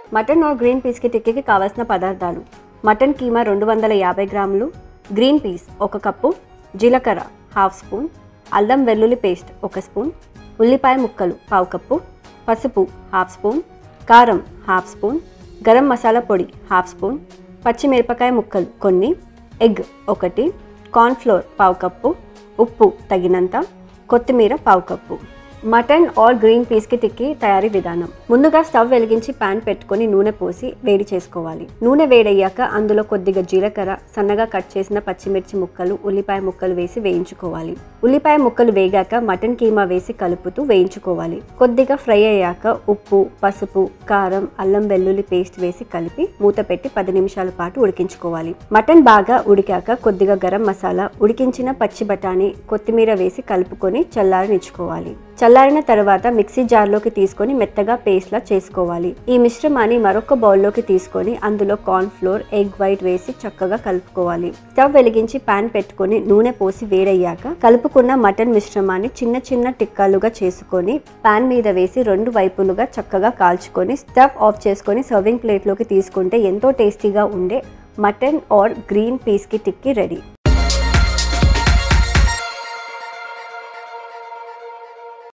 mutton are green పీస్కి టిక్కీకి కావాల్సిన పదార్థాలు మటన్ కీమా రెండు వందల యాభై గ్రాములు గ్రీన్ పీస్ ఒక కప్పు జీలకర్ర హాఫ్ స్పూన్ అల్లం వెల్లుల్లి పేస్ట్ ఒక స్పూన్ ఉల్లిపాయ ముక్కలు పావు కప్పు పసుపు హాఫ్ స్పూన్ కారం హాఫ్ స్పూన్ గరం మసాలా పొడి హాఫ్ స్పూన్ పచ్చిమిరపకాయ ముక్కలు కొన్ని ఎగ్ ఒకటి కార్న్ఫ్లోర్ పావు కప్పు ఉప్పు తగినంత కొత్తిమీర పావు కప్పు మటన్ ఆర్ గ్రీన్ పీస్కి తిక్కి తయారీ విధానం ముందుగా స్టవ్ వెలిగించి పాన్ పెట్టుకొని నూనె పోసి వేడి చేసుకోవాలి నూనె వేడయ్యాక అందులో కొద్దిగా జీలకర్ర సన్నగా కట్ చేసిన పచ్చిమిర్చి ముక్కలు ఉల్లిపాయ ముక్కలు వేసి వేయించుకోవాలి ఉల్లిపాయ ముక్కలు వేగాక మటన్ కీమా వేసి కలుపుతూ వేయించుకోవాలి కొద్దిగా ఫ్రై అయ్యాక ఉప్పు పసుపు కారం అల్లం వెల్లుల్లి పేస్ట్ వేసి కలిపి మూత పెట్టి పది నిమిషాల పాటు ఉడికించుకోవాలి మటన్ బాగా ఉడికాక కొద్దిగా గరం మసాలా ఉడికించిన పచ్చి బఠానీ కొత్తిమీర వేసి కలుపుకొని చల్లారనిచ్చుకోవాలి చల్లారిన తర్వాత మిక్సీ జార్లోకి తీసుకొని మెత్తగా పేస్ట్లా చేసుకోవాలి ఈ మిశ్రమాన్ని మరొక బౌల్లోకి తీసుకొని అందులో కార్న్ ఫ్లోర్ ఎగ్ వైట్ వేసి చక్కగా కలుపుకోవాలి స్టవ్ వెలిగించి పాన్ పెట్టుకొని నూనె పోసి వేడయ్యాక కలుపుకున్న మటన్ మిశ్రమాన్ని చిన్న చిన్న టిక్కాలుగా చేసుకొని పాన్ మీద వేసి రెండు వైపులుగా చక్కగా కాల్చుకొని స్టవ్ ఆఫ్ చేసుకొని సర్వింగ్ ప్లేట్లోకి తీసుకుంటే ఎంతో టేస్టీగా ఉండే మటన్ ఆర్ గ్రీన్ పీస్కి టిక్కి రెడీ